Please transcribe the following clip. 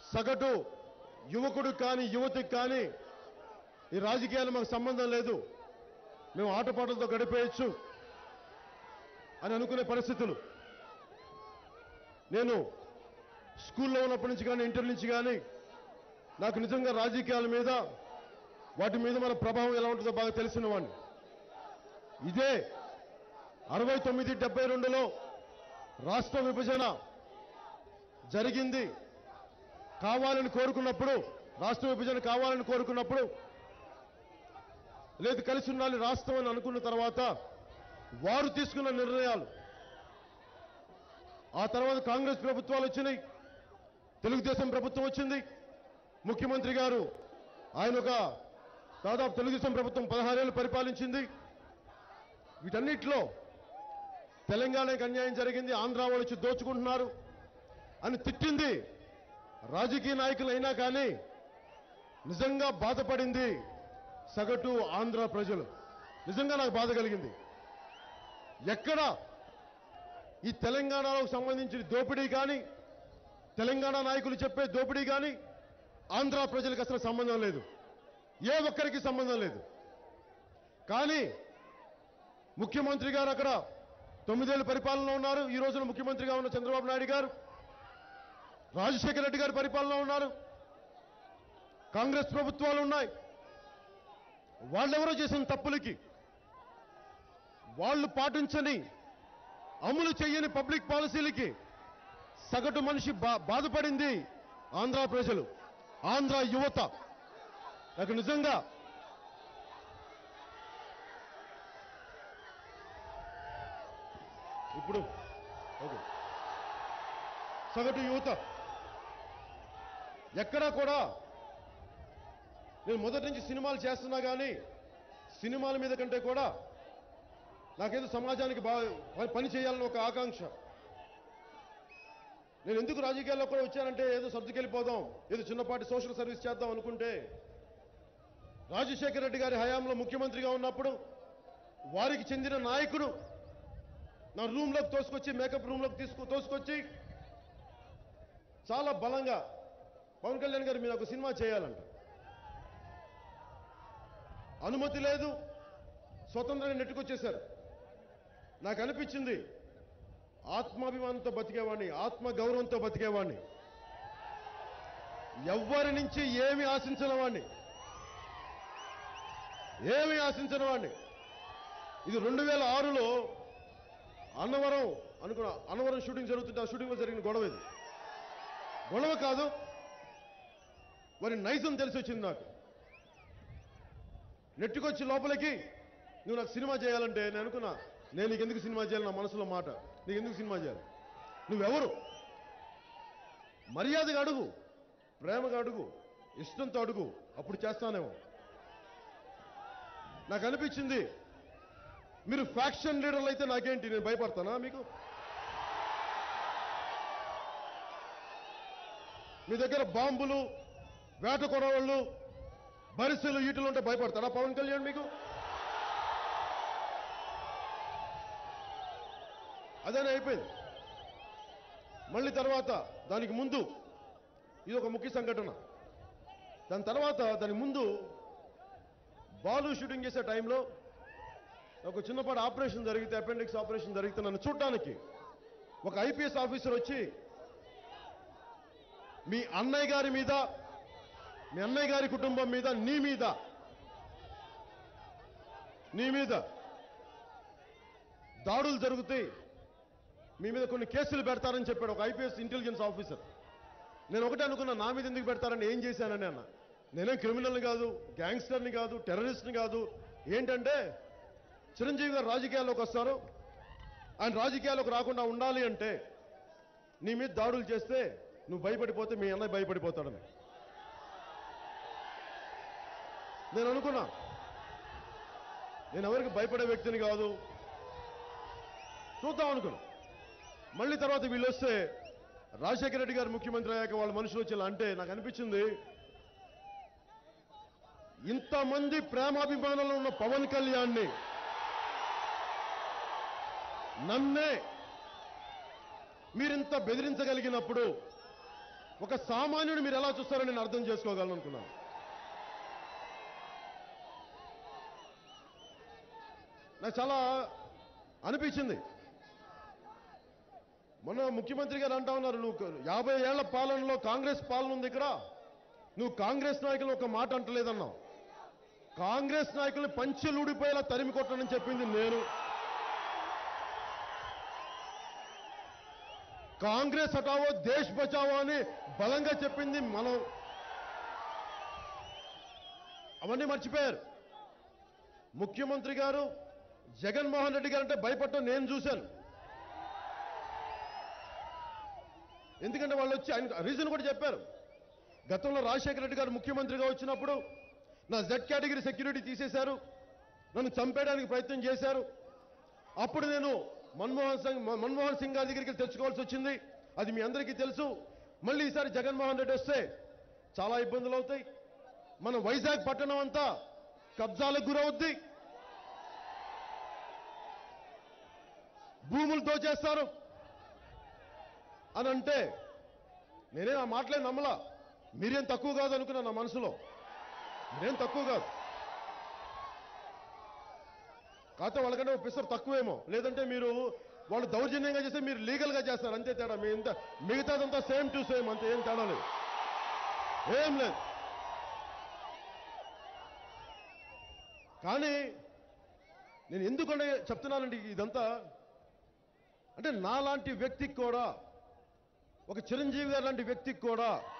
సగటు యువకుడు కానీ యువతికి కానీ ఈ రాజకీయాలు మాకు సంబంధం లేదు మేము ఆటపాటలతో గడిపేయచ్చు అని అనుకునే పరిస్థితులు నేను స్కూల్లో ఉన్నప్పటి నుంచి కానీ ఇంటర్ నుంచి కానీ నాకు నిజంగా రాజకీయాల మీద వాటి మీద మన ప్రభావం ఎలా ఉంటుందో బాగా తెలిసిన వాడిని ఇదే అరవై తొమ్మిది డెబ్బై రెండులో రాష్ట్ర విభజన జరిగింది కావాలని కోరుకున్నప్పుడు రాష్ట్ర విభజన కావాలని కోరుకున్నప్పుడు లేదు కలిసి ఉండాలి రాష్ట్రం అని అనుకున్న తర్వాత వారు తీసుకున్న నిర్ణయాలు ఆ తర్వాత కాంగ్రెస్ ప్రభుత్వాలు వచ్చినాయి తెలుగుదేశం ప్రభుత్వం వచ్చింది ముఖ్యమంత్రి గారు ఆయన ఒక దాదాపు తెలుగుదేశం ప్రభుత్వం పదహారేళ్ళు పరిపాలించింది వీటన్నిటిలో తెలంగాణకి అన్యాయం జరిగింది ఆంధ్ర వాళ్ళు వచ్చి దోచుకుంటున్నారు అని తిట్టింది రాజకీయ నాయకులు అయినా కానీ నిజంగా బాధపడింది సగటు ఆంధ్ర ప్రజలు నిజంగా నాకు బాధ కలిగింది ఎక్కడ ఈ తెలంగాణలో సంబంధించిన దోపిడీ కానీ తెలంగాణ నాయకులు చెప్పే దోపిడీ కానీ ఆంధ్ర ప్రజలకు అసలు సంబంధం లేదు ఏ ఒక్కరికి సంబంధం లేదు కానీ ముఖ్యమంత్రి గారు అక్కడ తొమ్మిదేళ్ల పరిపాలనలో ఉన్నారు ఈ రోజున ముఖ్యమంత్రిగా ఉన్న చంద్రబాబు నాయుడు గారు రాజశేఖర రెడ్డి గారి పరిపాలన ఉన్నారు కాంగ్రెస్ ప్రభుత్వాలు ఉన్నాయి వాళ్ళెవరో చేసిన తప్పులకి వాళ్ళు పాటించని అమలు చేయని పబ్లిక్ పాలసీలకి సగటు మనిషి బా- బాధపడింది ఆంధ్ర ప్రజలు ఆంధ్ర యువత నాకు నిజంగా ఇప్పుడు ఓకే సగటు యువత ఎక్కడా కూడా నేను మొదటి నుంచి సినిమాలు చేస్తున్నా కానీ సినిమాల మీద కంటే కూడా నాకేదో సమాజానికి బాగా పని- పని చేయాలని ఒక ఆకాంక్ష నేను ఎందుకు రాజకీయాల్లో కూడా వచ్చానంటే ఏదో సర్దుకెళ్ళిపోదాం ఏదో చిన్నపాటి సోషల్ సర్వీస్ చేద్దాం అనుకుంటే రాజశేఖర రెడ్డి గారి హయాంలో ముఖ్యమంత్రిగా ఉన్నప్పుడు వారికి చెందిన నాయకుడు నా రూమ్లోకి తోసుకొచ్చి మేకప్ రూమ్లోకి తీసుకు తోసుకొచ్చి చాలా బలంగా పవన్ కళ్యాణ్ గారు మీరు ఒక సినిమా చేయాలంట అనుమతి లేదు స్వతంత్రంగా నెట్టుకొచ్చేశారు నాకు అనిపించింది ఆత్మాభిమానంతో బతికేవాడిని ఆత్మ గౌరవంతో బతికేవాడిని ఎవ్వరి నుంచి ఏమి ఆశించిన వాడిని ఏమి ఆశించిన వాడిని ఇది రెండు వేల ఆరులో అన్నవరం అనుకున్న అన్నవరం షూటింగ్ జరుగుతుంటే ఆ షూటింగ్లో జరిగిన గొడవ ఇది గొడవ కాదు వారి నైజం తెలిసి వచ్చింది నాకు నెట్టుకొచ్చి లోపలికి నువ్వు నాకు సినిమా చేయాలంటే నేను అనుకున్నా నేను నీకు ఎందుకు సినిమా చేయాలి నా మనసులో మాట నీకు ఎందుకు సినిమా చేయాలి నువ్వెవరు మర్యాదగా అడుగు ప్రేమగా అడుగు ఇష్టంతో అడుగు అప్పుడు చేస్తానేమో నాకు అనిపించింది మీరు ఫ్యాక్షన్ లీడర్లు అయితే నాకేంటి నేను భయపడతానా మీకు మీ దగ్గర బాంబులు వేట కొడవళ్ళు బరిసెలు ఈటలు ఉంటే భయపడతారా పవన్ కళ్యాణ్ మీకు అదేనే అయిపోయింది మళ్ళీ తర్వాత దానికి ముందు ఇది ఒక ముఖ్య సంఘటన దాని తర్వాత దాని ముందు బాలు షూటింగ్ చేసే టైంలో ఒక చిన్నపాటి ఆపరేషన్ జరిగితే అపెండిక్స్ ఆపరేషన్ జరిగితే నన్ను చూడటానికి ఒక ఐపీఎస్ ఆఫీసర్ వచ్చి మీ అన్నయ్య గారి మీద మీ అన్నయ్య గారి కుటుంబం మీద నీ మీద నీ మీద దాడులు జరుగుతాయి మీ మీద కొన్ని కేసులు పెడతారని చెప్పాడు ఒక ఐపీఎస్ ఇంటెలిజెన్స్ ఆఫీసర్ నేను ఒకటే అనుకున్నా నా మీద ఎందుకు పెడతారని ఏం చేశానని అన్న నేనేం క్రిమినల్ని కాదు గ్యాంగ్స్టర్ని కాదు టెర్రరిస్ట్ని కాదు ఏంటంటే చిరంజీవి గారు రాజకీయాల్లోకి వస్తారు ఆయన రాజకీయాల్లోకి రాకుండా ఉండాలి అంటే నీ మీద దాడులు చేస్తే నువ్వు భయపడిపోతే మీ అన్నయ్య భయపడిపోతాడని నేను అనుకున్నా నేను ఎవరికి భయపడే వ్యక్తిని కాదు చూద్దాం అనుకున్నా మళ్ళీ తర్వాత వీళ్ళు వస్తే రాజశేఖర రెడ్డి గారు ముఖ్యమంత్రి అయ్యాక వాళ్ళ మనుషులు వచ్చి ఇలా అంటే నాకు అనిపించింది ఇంతమంది ప్రేమాభిమానులు ఉన్న పవన్ కళ్యాణ్ని నన్నే మీరింత బెదిరించగలిగినప్పుడు ఒక సామాన్యుడు మీరు ఎలా చూస్తారో నేను అర్థం చేసుకోగలను అనుకున్నాను నాకు చాలా అనిపించింది మొన్న ముఖ్యమంత్రి గారు అంటా ఉన్నారు నువ్వు యాభై ఏళ్ల పాలనలో కాంగ్రెస్ పాలన ఉంది ఇక్కడ నువ్వు కాంగ్రెస్ నాయకులు ఒక మాట అంటలేదన్నావు కాంగ్రెస్ నాయకుల్ని పంచెలుడిపోయేలా తరిమి కొట్టనని చెప్పింది నేను కాంగ్రెస్ హటావో దేశ్ బచావో అని బలంగా చెప్పింది మనం అవన్నీ మర్చిపోయారు ముఖ్యమంత్రి గారు జగన్మోహన్ రెడ్డి గారు అంటే భయపడటం నేను చూశాను ఎందుకంటే వాళ్ళు వచ్చి ఆయన రీజన్ కూడా చెప్పారు గతంలో రాజశేఖర రెడ్డి గారు ముఖ్యమంత్రిగా వచ్చినప్పుడు నా జెడ్ కేటగిరీ సెక్యూరిటీ తీసేశారు నన్ను చంపేయడానికి ప్రయత్నం చేశారు అప్పుడు నేను మన్మోహన్ సింగ్ మన్మోహన్ సింగ్ గారి దగ్గరికి తెచ్చుకోవాల్సి వచ్చింది అది మీ అందరికీ తెలుసు మళ్ళీ ఈసారి జగన్మోహన్ రెడ్డి వస్తే చాలా ఇబ్బందులు అవుతాయి మన వైజాగ్ పట్టణం అంతా కబ్జాలకు గురవుద్ది భూములు దోచేస్తారు అని అంటే నేనే ఆ మాటలే నమ్మలా మీరేం తక్కువ కాదు అనుకున్నా నా మనసులో మీరేం తక్కువ కాదు కాకపోతే వాళ్ళకంటే ఒక పిసర్ తక్కువేమో లేదంటే మీరు వాళ్ళు దౌర్జన్యంగా చేస్తే మీరు లీగల్గా చేస్తారు అంతే తేడా మీ ఇంత మిగతాదంతా సేమ్ టు సేమ్ అంతే ఏం తేడా లేదు ఏం లేదు కానీ నేను ఎందుకంటే చెప్తున్నానండి ఇదంతా అంటే నాలాంటి వ్యక్తికి కూడా ఒక చిరంజీవి గారు లాంటి వ్యక్తికి కూడా